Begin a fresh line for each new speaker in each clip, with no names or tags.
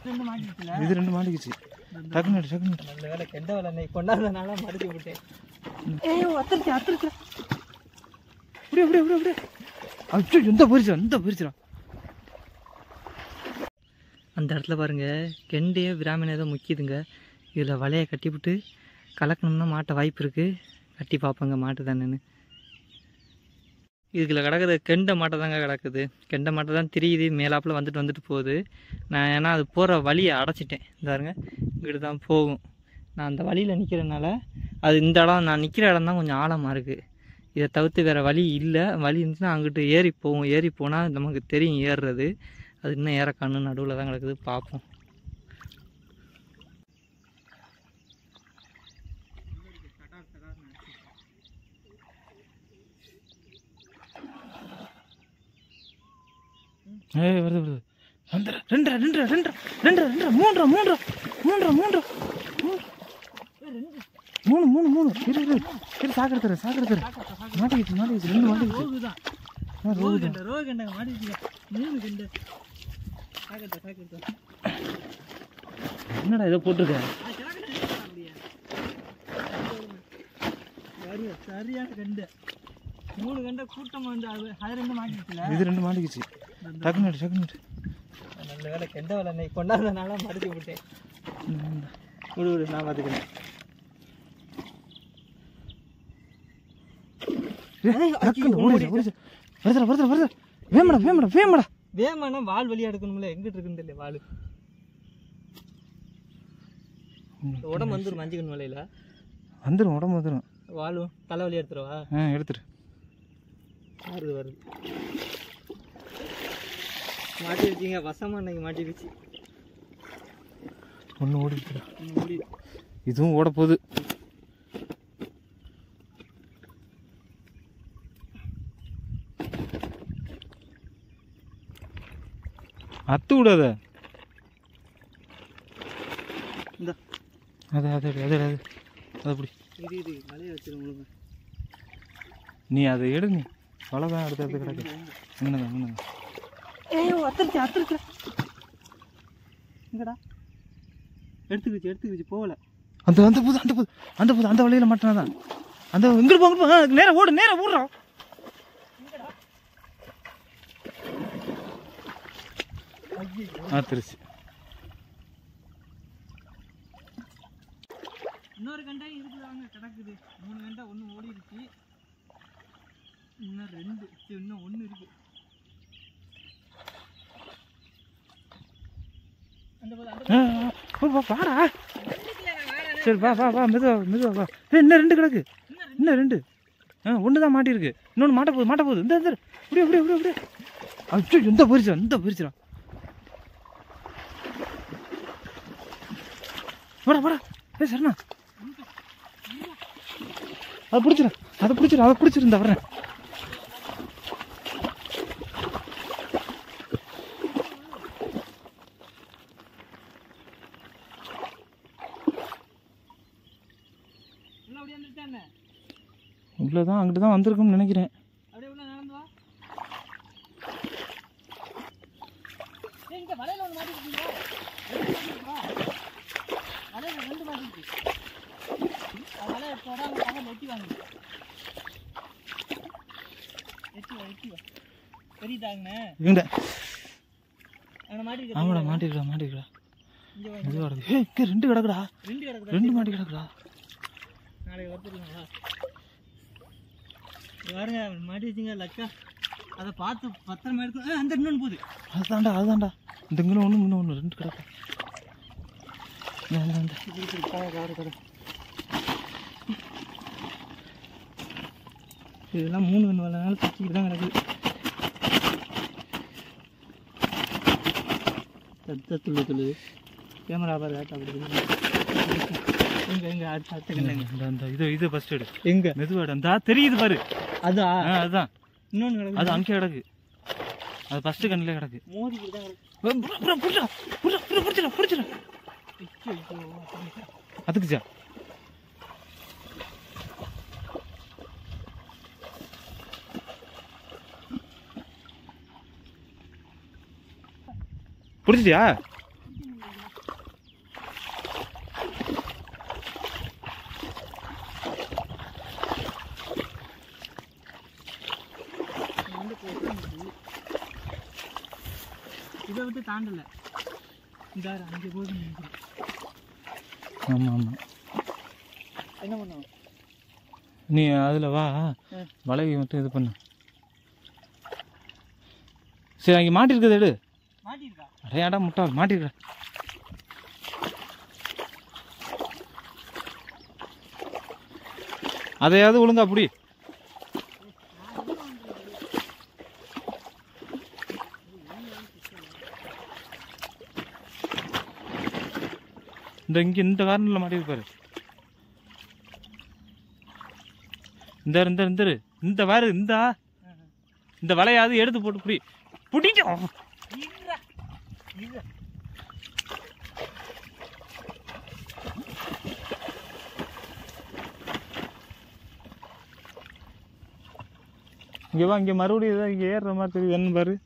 ரெண்டு மாட்டிக்கிச்சுல
இது ரெண்டு மாட்டிக்கிச்சு டக்குனு எடு, டக்குனு எடு.
நல்ல வேலை கெண்ட வேலை நீ கொண்டாடுறதுனால மடிச்சு விட்டேன் ஏய் அத்திருச்சு அத்திருச்சு
அப்படியே அப்படியே அப்படியே அப்படியே அச்சோ எந்த போரிச்சா எந்த போரிச்சா
அந்த இடத்துல பாருங்க கெண்டையோ பிராமண ஏதோ முக்கியதுங்க இதில் வலையை கட்டிவிட்டு கலக்கணும்னா மாட்ட வாய்ப்பு இருக்குது கட்டி பார்ப்பாங்க மாட்டு தானேன்னு இதுக்குள்ள கிடக்குது கெண்டை மாட்டை தாங்க கிடக்குது கெண்டை மாட்டை தான் திரியுது மேலாப்பில் வந்துட்டு வந்துட்டு போகுது நான் ஏன்னா அது போகிற வழியை அடைச்சிட்டேன் இந்த பாருங்க இங்கிட்டு தான் போகும் நான் அந்த வழியில் நிற்கிறதுனால அது இந்த இடம் நான் நிற்கிற இடம் தான் கொஞ்சம் ஆழமாக இருக்குது இதை தவிர்த்து வேறு வழி இல்லை வழி இருந்துச்சுன்னா அங்கிட்டு ஏறி போகும் ஏறி போனால் நமக்கு தெரியும் ஏறுறது அது இன்னும் ஏற கண்ணு நடுவில் தான் கிடக்குது பார்ப்போம்
ஏய் வருது வருது வந்துடுற ரெண்டரை ரெண்டரை ரெண்டரை ரெண்டரை ரெண்டரை மூன்றரை மூன்றரை மூன்றரை மூன்றரை மூணு மூணு மூணு இரு இரு இரு சாக்கடை தரேன் சாக்கடை தரேன் மாட்டிக்கிச்சு மாட்டிக்கிச்சு ரெண்டு மாட்டிக்கிச்சு ஆ, ரோகு தான்.
ரோகண்டங்க மாட்டிக்கிங்க மூணு கண்டு சாக்கட்டை சாக்கட்டை
என்னடா இதை போட்டிருக்க
சரியான கண்டு மூணு கண்டை கூட்டமாக வந்து அது அது ரெண்டு மாட்டிக்கிச்சுல
இது ரெண்டு மாட்டிக்கிச்சு டக்குனு எடு, டக்குனு எடு.
நல்ல வேலை கெண்ட வேலை நீ கொண்டாடுறதுனால மடிச்சு விட்டேன்
ம், ம்.
விடு விடு நான் பார்த்துக்கிறேன்
ஏய், டக்குனு ஓடிடு, ஓடிடு. வருதுடா வருதுடா வருதுடா வேமடா வேமடா வேமடா
வேமானா வால் வழியா எடுக்கணும்ல எங்கிட்டு இருக்குன்னு தெரியல வால் உடம்பு வந்துடும் மஞ்சள் மலையில
வந்துடும் உடம்பு வந்துடும்
வாலும் தலை வழியா எடுத்துருவா
ஆ எடுத்துரு
வருது வருது மாட்டிருச்சீங்க வசமா இன்னைக்கு மாட்டிருச்சு
ஒன்று ஓடிடுச்சுடா
இன்னும் ஓடி
இதுவும் ஓட போகுது அத்து விடாத
இந்த
அது அது எடு, அது எடு, அது அது அப்படி
இது இது மலையை வச்சிருங்க
நீ அதை எடு நீ அவ்வளோதான் அடுத்த அடுத்து கிடக்கு என்னங்க என்னங்க
ஏய் அத்திருச்சு அத்திருச்சு எங்கடா எடுத்துக்கிச்சு எடுத்துக்கிச்சு போகல
அந்த அந்த போது அந்த போது அந்த போது அந்த வழியில் மாட்டினாதான் அந்த இங்கிட்டு போ இங்கிட்டு போ நேரம் ஓடு நேரம் ஓடுறோம் ஆ திருச்சி
இன்னொரு கண்டா இருக்குதாங்க கிடக்குது மூணு கண்டா ஒன்று ஓடிடுச்சு இன்னும் ரெண்டு சரி, இன்னும் ஒன்று இருக்கு அந்த போது அந்த
ஆ, ஆ, ஓ, வா, வாடா சரி வா வா வா மெதுவா மெதுவா வா ஏய், இன்னும் ரெண்டு கிடக்கு இன்னும் ரெண்டு ஆ ஒன்று தான் மாட்டியிருக்கு இன்னொன்று மாட்ட போகுது மாட்ட போகுது இந்த இந்த அப்படியே அப்படியே அப்படியே அப்படியே அச்சோ இந்த பொரிச்சிடா இந்த பொரிச்சிடா வாடா வாடா ஏ சரணா அதை பிடிச்சிடா அதை பிடிச்சிடா அதை பிடிச்சிருந்தா வரேன்
உள்ள அப்படியே வந்துட்டானே
உள்ளே தான் அங்கிட்டு தான் வந்திருக்கும்னு நினைக்கிறேன்
அப்படியே உள்ள நடந்து வா ஏய், இங்க வலையில ஒன்று மாட்டிக்கிட்டீங்க வலையில ரெண்டு மாட்டிக்கிச்சு அது வலையை எடுத்து வர அவங்க பக்கம் வெட்டி வாங்க எட்டி வா எட்டி வா தெரியுதாங்கண்ணே
எங்கடா
அங்கே மாட்டிருக்க
ஆமாடா மாட்டிருக்கா மாட்டிருக்கா
இங்கே வா
மெதுவாக கிடக்கு ஏய் இங்கே ரெண்டு கிடக்குடா
ரெண்டு கிடக்குதா
ரெண்டு மாட்டி கிடக்குடா
நாளைக்கு வந்துருங்களா பாருங்க மாட்டி வச்சுங்க லக்கா அதை பார்த்து பத்திரமா எடுக்கணும் ஆ, அந்த இன்னொன்று போகுது
அதுதான்டா அதுதான்டா இந்த இங்கே ஒன்று இன்னும் ஒன்று ரெண்டு கிடக்கு இந்த, இந்த, இந்த.
இப்படி இப்படி கடை கடை கடை இதெல்லாம் மூணு கண் வரனால பிடிச்சிக்கிட்டு தான் கிடக்குது தத்த துள்ளு துள்ளு கேமரா பாரு ஆட்டா அப்படி எங்க எங்க அடுத்த அடுத்த கண்ணுங்க
இந்த, இந்த, இது இது ஃபர்ஸ்ட் எடு
எங்க
மெதுவாடு அந்த தெரியுது பாரு
அதா
ஆ அதுதான்
இன்னொன்று கிடக்குது
அது அங்கே கிடக்கு அது ஃபர்ஸ்ட் கண்ணிலே கிடக்கு
மோதிக்கிட்டு தான் கிடக்கு
புடிச்சிடா புடிச்சிடா புடிச்சிடா
ஐயோ, ஐயோ, அப்படி.
அதுக்குச்சா பிடிச்சிட்டியா
இதை விட்டு தாண்டல இந்த அங்கே போகுது நினைக்கிறேன்.
ஆமாம் ஆமாம்
என்ன பண்ணுவோம்
நீ அதில் வா
ம்.
வலையை மட்டும் இது பண்ணு சரி அங்கே மாட்டிருக்குது எடு
மாட்டிருக்கா
அடையாடா முட்டாள் மாட்டிருக்க அதையாவது ஒழுங்கா அப்படி இந்த இங்க இந்த கார்னர்ல மாட்டிருக்கு பாரு இந்த இரு, இந்த இரு, இந்த இரு. இந்த வாரு இந்த இந்த வலையாவது எடுத்து போட்டு புடி பிடிக்கும்
இருடா இரு
இங்க வா இங்க மறுபடியும் ஏதோ இங்க ஏறுற மாதிரி தெரியுது என்ன பாரு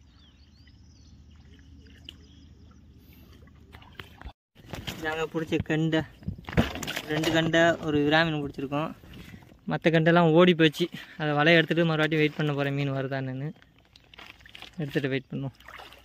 நாங்கள் பிடிச்ச கண்டை ரெண்டு கண்டை ஒரு விராமீன் பிடிச்சிருக்கோம் மற்ற கண்டெல்லாம் ஓடி போச்சு அதை வலையை எடுத்துகிட்டு மறுவாட்டி வெயிட் பண்ண போகிறேன் மீன் வருதான்னு எடுத்துகிட்டு வெயிட் பண்ணுவோம்